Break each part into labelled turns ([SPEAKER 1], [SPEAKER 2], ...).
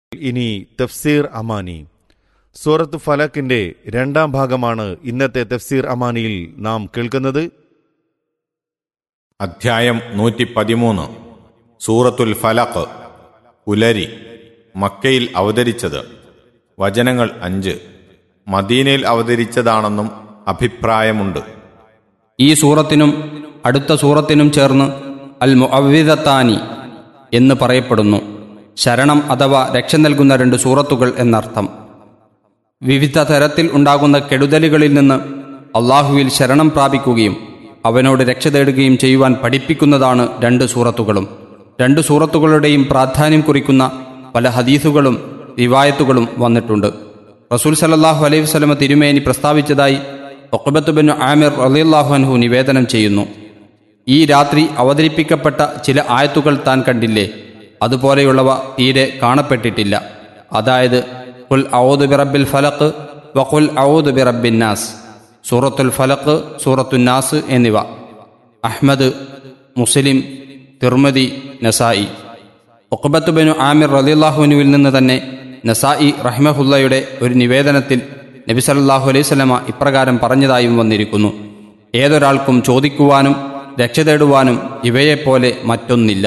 [SPEAKER 1] ഇനി തഫ്സീർ അമാനി സൂറത്ത് ഫലക്കിന്റെ രണ്ടാം ഭാഗമാണ് ഇന്നത്തെ തഫ്സീർ അമാനിയിൽ നാം കേൾക്കുന്നത്
[SPEAKER 2] അധ്യായം നൂറ്റി പതിമൂന്ന് സൂറത്തുൽ ഫലഖ് പുലരി മക്കയിൽ അവതരിച്ചത് വചനങ്ങൾ അഞ്ച് മദീനയിൽ അവതരിച്ചതാണെന്നും അഭിപ്രായമുണ്ട്
[SPEAKER 3] ഈ സൂറത്തിനും അടുത്ത സൂറത്തിനും ചേർന്ന് അൽ മുഅവ്വിദത്താനി എന്ന് പറയപ്പെടുന്നു ശരണം അഥവാ രക്ഷ നൽകുന്ന രണ്ട് സൂറത്തുകൾ എന്നർത്ഥം വിവിധ തരത്തിൽ ഉണ്ടാകുന്ന കെടുതലുകളിൽ നിന്ന് അള്ളാഹുവിൽ ശരണം പ്രാപിക്കുകയും അവനോട് രക്ഷ തേടുകയും ചെയ്യുവാൻ പഠിപ്പിക്കുന്നതാണ് രണ്ട് സൂറത്തുകളും രണ്ട് സൂറത്തുകളുടെയും പ്രാധാന്യം കുറിക്കുന്ന പല ഹദീസുകളും റിവായത്തുകളും വന്നിട്ടുണ്ട് റസൂൽ സലല്ലാഹു അലൈഹി വസല്ലമ തിരുമേനി പ്രസ്താവിച്ചതായി ഒക്കബത്തുബിൻ ആമിർ റളിയല്ലാഹു അൻഹു നിവേദനം ചെയ്യുന്നു ഈ രാത്രി അവതരിപ്പിക്കപ്പെട്ട ചില ആയത്തുകൾ താൻ കണ്ടില്ലേ അതുപോലെയുള്ളവ തീരെ കാണപ്പെട്ടിട്ടില്ല അതായത് കുൽ ഔദു ബിറബിൽ ഫലക്ക് വഖുൽ ഔദു ബിറബിൻ നാസ് സൂറത്തുൽ ഫലക്ക് സൂറത്തുൻ നാസ് എന്നിവ അഹ്മദ് മുസ്ലിം തിർമതി നസായി ഒക്കബത്തുബിനു ആമിർ റലിള്ളാഹുനുവിൽ നിന്ന് തന്നെ നസായി റഹ്മഹുല്ലയുടെ ഒരു നിവേദനത്തിൽ നബി സല്ലല്ലാഹു അലൈഹി സ്വലമ ഇപ്രകാരം പറഞ്ഞതായും വന്നിരിക്കുന്നു ഏതൊരാൾക്കും ചോദിക്കുവാനും രക്ഷ തേടുവാനും ഇവയെപ്പോലെ മറ്റൊന്നില്ല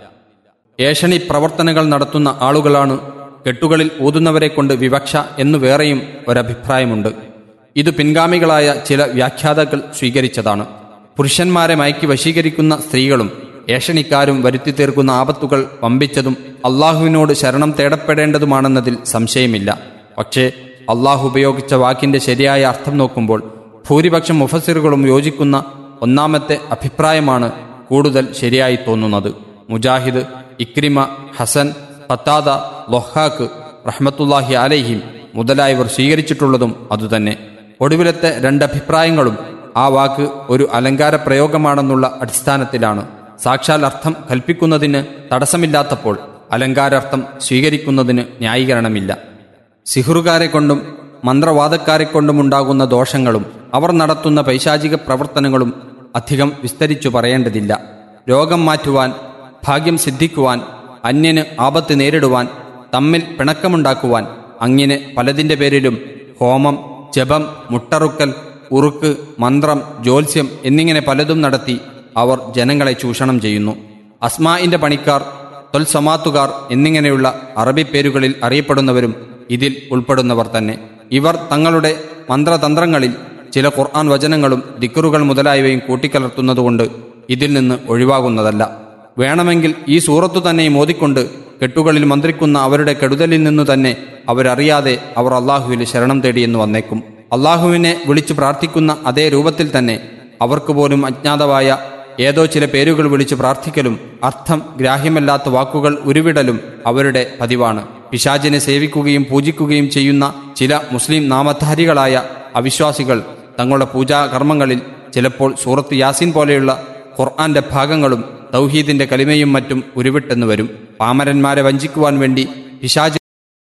[SPEAKER 3] ഏഷണി പ്രവർത്തനങ്ങൾ നടത്തുന്ന ആളുകളാണ് കെട്ടുകളിൽ ഊതുന്നവരെ കൊണ്ട് വിവക്ഷ എന്നു വേറെയും ഒരഭിപ്രായമുണ്ട് ഇത് പിൻഗാമികളായ ചില വ്യാഖ്യാതാക്കൾ സ്വീകരിച്ചതാണ് പുരുഷന്മാരെ മയക്കി വശീകരിക്കുന്ന സ്ത്രീകളും ഏഷണിക്കാരും വരുത്തി തീർക്കുന്ന ആപത്തുകൾ വമ്പിച്ചതും അള്ളാഹുവിനോട് ശരണം തേടപ്പെടേണ്ടതുമാണെന്നതിൽ സംശയമില്ല പക്ഷേ അള്ളാഹു ഉപയോഗിച്ച വാക്കിന്റെ ശരിയായ അർത്ഥം നോക്കുമ്പോൾ ഭൂരിപക്ഷം മുഫസിറുകളും യോജിക്കുന്ന ഒന്നാമത്തെ അഭിപ്രായമാണ് കൂടുതൽ ശരിയായി തോന്നുന്നത് മുജാഹിദ് ഇക്രിമ ഹസൻ ഫത്താദ ലൊഹാക്ക് റഹ്മത്തുല്ലാഹി അലൈഹിം മുതലായവർ സ്വീകരിച്ചിട്ടുള്ളതും അതുതന്നെ ഒടുവിലത്തെ രണ്ടഭിപ്രായങ്ങളും ആ വാക്ക് ഒരു അലങ്കാര പ്രയോഗമാണെന്നുള്ള അടിസ്ഥാനത്തിലാണ് സാക്ഷാൽ അർത്ഥം കൽപ്പിക്കുന്നതിന് തടസ്സമില്ലാത്തപ്പോൾ അലങ്കാരാർത്ഥം സ്വീകരിക്കുന്നതിന് ന്യായീകരണമില്ല സിഹുറുകാരെ കൊണ്ടും മന്ത്രവാദക്കാരെ കൊണ്ടും ഉണ്ടാകുന്ന ദോഷങ്ങളും അവർ നടത്തുന്ന പൈശാചിക പ്രവർത്തനങ്ങളും അധികം വിസ്തരിച്ചു പറയേണ്ടതില്ല രോഗം മാറ്റുവാൻ ഭാഗ്യം സിദ്ധിക്കുവാൻ അന്യന് ആപത്ത് നേരിടുവാൻ തമ്മിൽ പിണക്കമുണ്ടാക്കുവാൻ അങ്ങനെ പലതിൻ്റെ പേരിലും ഹോമം ജപം മുട്ടറുക്കൽ ഉറുക്ക് മന്ത്രം ജ്യോത്സ്യം എന്നിങ്ങനെ പലതും നടത്തി അവർ ജനങ്ങളെ ചൂഷണം ചെയ്യുന്നു അസ്മാഇന്റെ പണിക്കാർ തൊൽസമാത്തുകാർ എന്നിങ്ങനെയുള്ള അറബി പേരുകളിൽ അറിയപ്പെടുന്നവരും ഇതിൽ ഉൾപ്പെടുന്നവർ തന്നെ ഇവർ തങ്ങളുടെ മന്ത്രതന്ത്രങ്ങളിൽ ചില ഖുർആൻ വചനങ്ങളും ദിക്കറുകൾ മുതലായവയും കൂട്ടിക്കലർത്തുന്നതുകൊണ്ട് ഇതിൽ നിന്ന് ഒഴിവാകുന്നതല്ല വേണമെങ്കിൽ ഈ സൂറത്തു തന്നെ മോദിക്കൊണ്ട് കെട്ടുകളിൽ മന്ത്രിക്കുന്ന അവരുടെ കെടുതലിൽ നിന്നു തന്നെ അവരറിയാതെ അവർ അള്ളാഹുവിൽ ശരണം തേടിയെന്ന് വന്നേക്കും അള്ളാഹുവിനെ വിളിച്ചു പ്രാർത്ഥിക്കുന്ന അതേ രൂപത്തിൽ തന്നെ അവർക്ക് പോലും അജ്ഞാതമായ ഏതോ ചില പേരുകൾ വിളിച്ച് പ്രാർത്ഥിക്കലും അർത്ഥം ഗ്രാഹ്യമല്ലാത്ത വാക്കുകൾ ഉരുവിടലും അവരുടെ പതിവാണ് പിശാചിനെ സേവിക്കുകയും പൂജിക്കുകയും ചെയ്യുന്ന ചില മുസ്ലിം നാമധാരികളായ അവിശ്വാസികൾ തങ്ങളുടെ പൂജാകർമ്മങ്ങളിൽ ചിലപ്പോൾ സൂറത്ത് യാസീൻ പോലെയുള്ള ഖുർആന്റെ ഭാഗങ്ങളും തൗഹീദിന്റെ കലിമയും മറ്റും ഉരുവിട്ടെന്ന് വരും പാമരന്മാരെ വഞ്ചിക്കുവാൻ വേണ്ടി പിശാച്